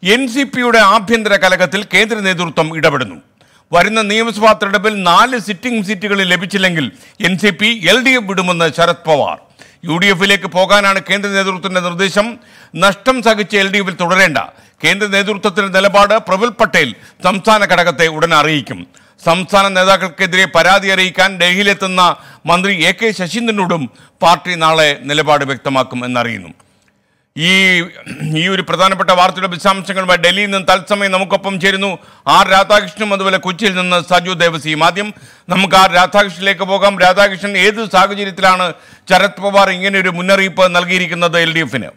N C പിയുടെ ആഭ്യന്തര കലകത്തിൽ കേന്ദ്ര നേതൃത്വം ഇടപെടുന്നു വരുന്ന നിയമസഭാ തെരഞ്ഞെടുപ്പിൽ നാല് സിറ്റിംഗ് സീറ്റുകളിൽ ലഭിച്ചില്ലെങ്കിൽ N C P L D F വിടുമെന്ന് ശരത് പവാർ യു ഡി എഫിലേക്ക് പോകാനാണ് കേന്ദ്ര നേതൃത്വത്തിന്റെ നിർദ്ദേശം നഷ്ടം സഹിച്ച് എൽ ഡി എഫിൽ തുടരേണ്ട കേന്ദ്ര നേതൃത്വത്തിന്റെ നിലപാട് പ്രഫുൽ പട്ടേൽ സംസ്ഥാന ഘടകത്തെ ഉടൻ അറിയിക്കും സംസ്ഥാന നേതാക്കൾക്കെതിരെ പരാതി അറിയിക്കാൻ ഡൽഹിയിലെത്തുന്ന മന്ത്രി എ കെ ശശീന്ദ്രനോടും പാർട്ടി നാളെ നിലപാട് വ്യക്തമാക്കും എന്നറിയുന്നു ഈ ഈ ഒരു പ്രധാനപ്പെട്ട വാർത്തയുടെ വിശദാംശങ്ങളുമായി ഡൽഹിയിൽ നിന്ന് തത്സമയം നമുക്കൊപ്പം ചേരുന്നു ആർ രാധാകൃഷ്ണനും അതുപോലെ കൊച്ചിയിൽ നിന്ന് സജു ദേവസിയും ആദ്യം നമുക്ക് ആർ രാധാകൃഷ്ണനിലേക്ക് പോകാം രാധാകൃഷ്ണൻ ഏത് സാഹചര്യത്തിലാണ് ശരത് പവാർ ഇങ്ങനെ ഒരു മുന്നറിയിപ്പ് നൽകിയിരിക്കുന്നത് എൽ ഡി എഫിന്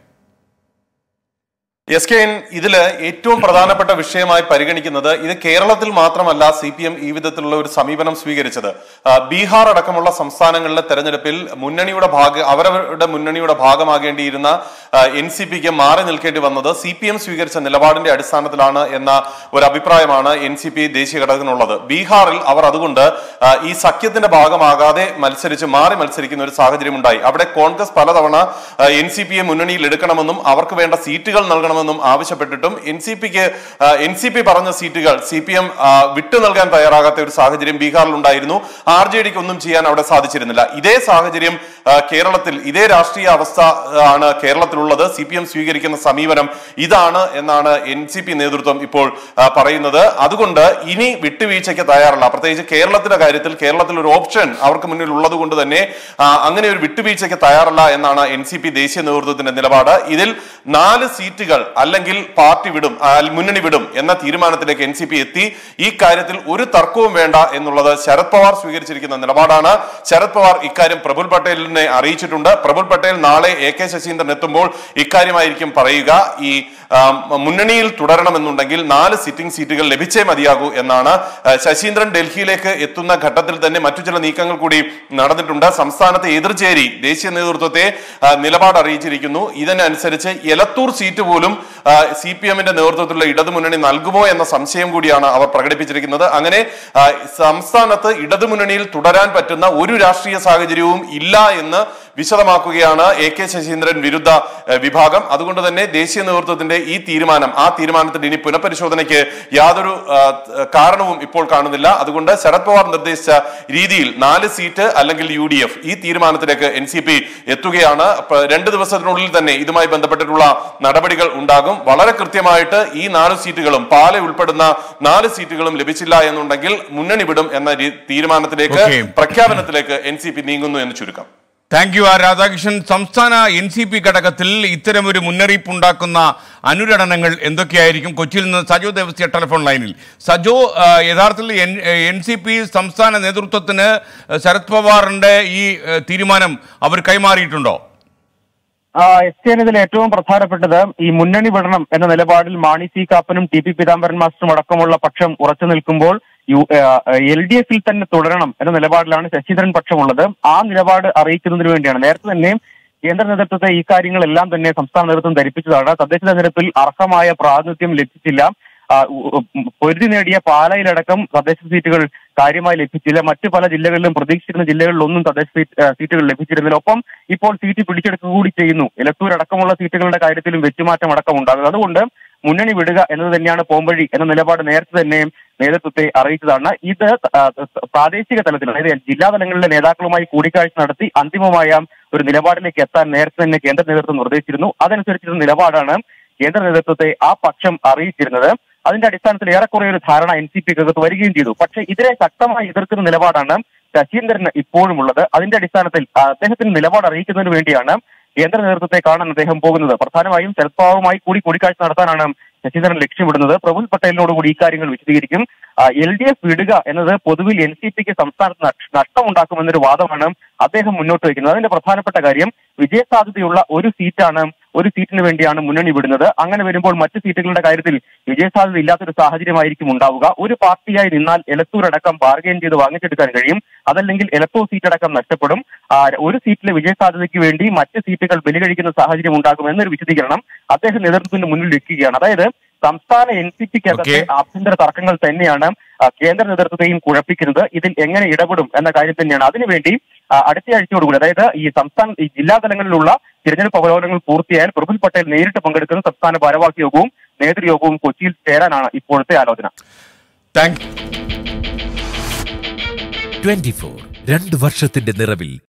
എസ് കെ എൻ ഇതില് ഏറ്റവും പ്രധാനപ്പെട്ട വിഷയമായി പരിഗണിക്കുന്നത് ഇത് കേരളത്തിൽ മാത്രമല്ല സി പി എം ഈ വിധത്തിലുള്ള ഒരു സമീപനം സ്വീകരിച്ചത് ആ, ബീഹാർ അടക്കമുള്ള സംസ്ഥാനങ്ങളിലെ തെരഞ്ഞെടുപ്പിൽ മുന്നണിയുടെ ഭാഗ അവരവരുടെ മുന്നണിയുടെ ഭാഗമാകേണ്ടിയിരുന്ന എൻ സി പിക്ക് മാറി നിൽക്കേണ്ടി വന്നത് സി പി എം സ്വീകരിച്ച നിലപാടിന്റെ അടിസ്ഥാനത്തിലാണ് എന്ന ഒരു അഭിപ്രായമാണ് എൻ സി പി ദേശീയ ഘടകത്തിനുള്ളത് ബീഹാറിൽ അവർ അതുകൊണ്ട് ആ, ഈ സഖ്യത്തിന്റെ ഭാഗമാകാതെ മത്സരിച്ച് മാറി മത്സരിക്കുന്ന ഒരു സാഹചര്യം ഉണ്ടായി അവിടെ കോൺഗ്രസ് പലതവണ എൻ സി പിയെ മുന്നണിയിൽ എടുക്കണമെന്നും അവർക്ക് വേണ്ട സീറ്റുകൾ നൽകണമെന്നും ആവശ്യപ്പെട്ടിട്ടും എൻ സി പിക്ക് എൻ സി പി പറഞ്ഞ സീറ്റുകൾ സി പി എം വിട്ടു നൽകാൻ തയ്യാറാകാത്ത ഒരു സാഹചര്യം ബീഹാറിൽ ഉണ്ടായിരുന്നു ആർ ജെ ഡിക്ക് ഒന്നും ചെയ്യാൻ അവിടെ സാധിച്ചിരുന്നില്ല ഇതേ സാഹചര്യം ആ, കേരളത്തിൽ ഇതേ രാഷ്ട്രീയ അവസ്ഥ ആ, ആണ് കേരളത്തിലുള്ളത് സി പി എം സ്വീകരിക്കുന്ന സമീപനം ഇതാണ് എന്നാണ് എൻ സി പി നേതൃത്വം ഇപ്പോൾ ആ, പറയുന്നത് അതുകൊണ്ട് ഇനി വിട്ടുവീഴ്ചയ്ക്ക് തയ്യാറല്ല പ്രത്യേകിച്ച് കേരളത്തിന്റെ കാര്യത്തിൽ കേരളത്തിൽ ഒരു ഓപ്ഷൻ അവർക്ക് മുന്നിൽ ഉള്ളത് കൊണ്ട് തന്നെ ആ, അങ്ങനെ ഒരു വിട്ടുവീഴ്ചയ്ക്ക് തയ്യാറല്ല എന്നാണ് എൻ സി പി ദേശീയ നേതൃത്വത്തിന്റെ നിലപാട് ഇതിൽ നാല് സീറ്റുകൾ അല്ലെങ്കിൽ പാർട്ടി വിടും ആ, മുന്നണി വിടും എന്ന തീരുമാനത്തിലേക്ക് എൻ സി പി എത്തി ഈ കാര്യത്തിൽ ഒരു തർക്കവും വേണ്ട എന്നുള്ളത് ശരത് പവാർ സ്വീകരിച്ചിരിക്കുന്ന നിലപാടാണ് ശരത് പവാർ ഇക്കാര്യം പ്രഫുൽ പട്ടേലിനെ അറിയിച്ചിട്ടുണ്ട് പ്രഫുൽ പട്ടേൽ നാളെ എ കെ ശശീന്ദ്രൻ എത്തുമ്പോൾ ഇക്കാര്യമായിരിക്കും പറയുക ഈ ആ, മുന്നണിയിൽ തുടരണമെന്നുണ്ടെങ്കിൽ നാല് സിറ്റിംഗ് സീറ്റുകൾ ലഭിച്ചേ മതിയാകൂ എന്നാണ് ആ, ശശീന്ദ്രൻ ഡൽഹിയിലേക്ക് എത്തുന്ന ഘട്ടത്തിൽ തന്നെ മറ്റു ചില നീക്കങ്ങൾ കൂടി നടന്നിട്ടുണ്ട് സംസ്ഥാനത്തെ എതിർചേരി ദേശീയ നേതൃത്വത്തെ ആ, നിലപാട് അറിയിച്ചിരിക്കുന്നു ഇതിനനുസരിച്ച് എലത്തൂർ സീറ്റ് പോലും സി പി എമ്മിന്റെ നേതൃത്വത്തിലുള്ള ഇടതുമുന്നണി നൽകുമോ എന്ന സംശയം കൂടിയാണ് അവർ പ്രകടിപ്പിച്ചിരിക്കുന്നത് അങ്ങനെ ആ, സംസ്ഥാനത്ത് ഇടതുമുന്നണിയിൽ തുടരാൻ പറ്റുന്ന ഒരു രാഷ്ട്രീയ സാഹചര്യവും ഇല്ല എന്ന് വിശദമാക്കുകയാണ് എ കെ ശശീന്ദ്രൻ വിരുദ്ധ ഏഹ്, വിഭാഗം അതുകൊണ്ട് തന്നെ ദേശീയ നേതൃത്വത്തിന്റെ ഈ തീരുമാനം ആ തീരുമാനത്തിൽ ഇനി പുനഃപരിശോധനയ്ക്ക് യാതൊരു ആ, ത- കാരണവും ഇപ്പോൾ കാണുന്നില്ല അതുകൊണ്ട് ശരത് പവാർ നിർദ്ദേശിച്ച രീതിയിൽ നാല് സീറ്റ് അല്ലെങ്കിൽ യു ഡി എഫ് ഈ തീരുമാനത്തിലേക്ക് എൻ സി പി എത്തുകയാണ് പ- രണ്ട് ദിവസത്തിനുള്ളിൽ തന്നെ ഇതുമായി ബന്ധപ്പെട്ടിട്ടുള്ള നടപടികൾ ഉണ്ടാകും വളരെ കൃത്യമായിട്ട് ഈ നാല് സീറ്റുകളും പാല ഉൾപ്പെടുന്ന നാല് സീറ്റുകളും ലഭിച്ചില്ല എന്നുണ്ടെങ്കിൽ മുന്നണി വിടും എന്ന രീ- തീരുമാനത്തിലേക്ക് Okay. പ്രഖ്യാപനത്തിലേക്ക് എൻ സി പി നീങ്ങുന്നു എന്ന് ചുരുക്കം താങ്ക് യു ആർ രാധാകൃഷ്ണൻ സംസ്ഥാന എൻ സി പി ഘടകത്തിൽ ഇത്തരമൊരു മുന്നറിയിപ്പ് ഉണ്ടാക്കുന്ന അനുരണനങ്ങൾ എന്തൊക്കെയായിരിക്കും കൊച്ചിയിൽ നിന്ന് സജോ ദേവസ്യ ടെലിഫോൺ ലൈനിൽ സജോ ആ, യഥാർത്ഥത്തിൽ എൻ എൻ സി പി സംസ്ഥാന നേതൃത്വത്തിന് ശരത് പവാറിന്റെ ഈ ആ, തീരുമാനം അവർ കൈമാറിയിട്ടുണ്ടോ എസ് കെ ഇതിൽ ഏറ്റവും പ്രധാനപ്പെട്ടത് ഈ മുന്നണി വിടണം എന്ന നിലപാടിൽ മാണി സി കാപ്പനും ടി പി പീതാംബരൻ മാസ്റ്ററും അടക്കമുള്ള പക്ഷം ഉറച്ചു നിൽക്കുമ്പോൾ യു എൽ ഡി എഫിൽ തന്നെ തുടരണം എന്ന നിലപാടിലാണ് ശശീന്ദ്രൻ പക്ഷമുള്ളത് ആ നിലപാട് അറിയിക്കുന്നതിന് വേണ്ടിയാണ് നേരത്തെ തന്നെ കേന്ദ്ര നേതൃത്വത്തെ ഈ കാര്യങ്ങളെല്ലാം തന്നെ സംസ്ഥാന നേതൃത്വം ധരിപ്പിച്ചതാണ് തദ്ദേശ തെരഞ്ഞെടുപ്പിൽ അർഹമായ പ്രാതിനിധ്യം ലഭിച്ചില്ല ആ, ഉ- ഉ- പൊരുതി നേടിയ പാലയിലടക്കം തദ്ദേശ സീറ്റുകൾ കാര്യമായി ലഭിച്ചില്ല മറ്റു പല ജില്ലകളിലും പ്രതീക്ഷിച്ചിരുന്ന ജില്ലകളിലൊന്നും തദ്ദേശ സീറ്റ് ആ, സീറ്റുകൾ ലഭിച്ചിരുന്നില്ല ഒപ്പം ഇപ്പോൾ സീറ്റ് പിടിച്ചെടുക്കുക കൂടി ചെയ്യുന്നു എലത്തൂർ അടക്കമുള്ള സീറ്റുകളുടെ കാര്യത്തിലും വെച്ചുമാറ്റം അടക്കം ഉണ്ടാകുന്നത് അതുകൊണ്ട് മുന്നണി വിടുക എന്നത് തന്നെയാണ് പോംവഴി എന്ന നിലപാട് നേരത്തെ തന്നെ നേതൃത്വത്തെ അറിയിച്ചതാണ് ഇത് ആ, പ്രാദേശിക തലത്തിൽ അതായത് ജില്ലാ തലങ്ങളിലെ നേതാക്കളുമായി കൂടിക്കാഴ്ച നടത്തി അന്തിമമായ ഒരു നിലപാടിലേക്ക് എത്താൻ നേരത്തെ തന്നെ കേന്ദ്ര നേതൃത്വം നിർദ്ദേശിച്ചിരുന്നു അതനുസരിച്ചുള്ള നിലപാടാണ് കേന്ദ്ര നേതൃത്വത്തെ ആ പക്ഷം അറിയിച്ചിരുന്നത് അതിന്റെ അടിസ്ഥാനത്തിൽ ഏറെക്കുറെ ഒരു ധാരണ എൻ സി പിക്കകത്ത് വരികയും ചെയ്തു പക്ഷേ ഇതിനെ ശക്തമായി എതിർക്കുന്ന നിലപാടാണ് ശശീന്ദ്രന് ഇപ്പോഴും ഉള്ളത് അതിന്റെ അടിസ്ഥാനത്തിൽ ആ, അദ്ദേഹത്തിന് നിലപാട് അറിയിക്കുന്നതിന് വേണ്ടിയാണ് കേന്ദ്ര നേതൃത്വത്തെ കാണാൻ അദ്ദേഹം പോകുന്നത് പ്രധാനമായും ശരത് പവാറുമായി കൂടി കൂടിക്കാഴ്ച നടത്താനാണ് ശശീന്ദ്രൻ ലക്ഷ്യമിടുന്നത് പ്രഫുൽ പട്ടേലിനോട് കൂടി ഇക്കാര്യങ്ങൾ വിശദീകരിക്കും എൽ ഡി എഫ് വിടുക എന്നത് പൊതുവിൽ എൻ സി പിക്ക് സംസ്ഥാനത്ത് നഷ്- നഷ്ടമുണ്ടാക്കുമെന്നൊരു വാദമാണ് അദ്ദേഹം മുന്നോട്ട് വയ്ക്കുന്നത് അതിന്റെ പ്രധാനപ്പെട്ട കാര്യം വിജയസാധ്യതയുള്ള ഒരു സീറ്റാണ് ഒരു സീറ്റിന് വേണ്ടിയാണ് മുന്നണി വിടുന്നത് അങ്ങനെ വരുമ്പോൾ മറ്റു സീറ്റുകളുടെ കാര്യത്തിൽ വിജയസാധ്യത ഇല്ലാത്തൊരു സാഹചര്യമായിരിക്കും ഉണ്ടാവുക ഒരു പാർട്ടിയായി നിന്നാൽ എലത്തൂർ അടക്കം ബാർഗെയിൻ ചെയ്ത് വാങ്ങിച്ചെടുക്കാൻ കഴിയും അതല്ലെങ്കിൽ എലത്തൂർ സീറ്റ് അടക്കം നഷ്ടപ്പെടും ആ, ഒരു സീറ്റിലെ വിജയസാധ്യതയ്ക്ക് വേണ്ടി മറ്റ് സീറ്റുകൾ ബലികഴിക്കുന്ന സാഹചര്യം ഉണ്ടാകും എന്നൊരു വിശദീകരണം അദ്ദേഹം നേതൃത്വത്തിന് മുന്നിൽ വെക്കുകയാണ് അതായത് സംസ്ഥാന എൻ സി പിക്കകത്തെ Okay. ആഭ്യന്തര തർക്കങ്ങൾ തന്നെയാണ് ആ, കേന്ദ്ര നേതൃത്വത്തെയും കുഴപ്പിക്കുന്നത് ഇതിൽ എങ്ങനെ ഇടപെടും എന്ന കാര്യം തന്നെയാണ് അതിനുവേണ്ടി ആ, അടുത്ത ആഴ്ചയോടുകൂടി അതായത് ഈ സംസ്ഥാന ഈ ജില്ലാ തലങ്ങളിലുള്ള തിരഞ്ഞെടുപ്പ് അവലോകനങ്ങൾ പൂർത്തിയായാൽ പ്രഫുൽ പട്ടേൽ നേരിട്ട് പങ്കെടുക്കുന്ന സംസ്ഥാന ഭാരവാഹി യോഗവും നേതൃയോഗവും കൊച്ചിയിൽ ചേരാനാണ് ഇപ്പോഴത്തെ ആലോചന താങ്ക് ട്വന്റി ഫോർ രണ്ട് വർഷത്തിന്റെ നിറവിൽ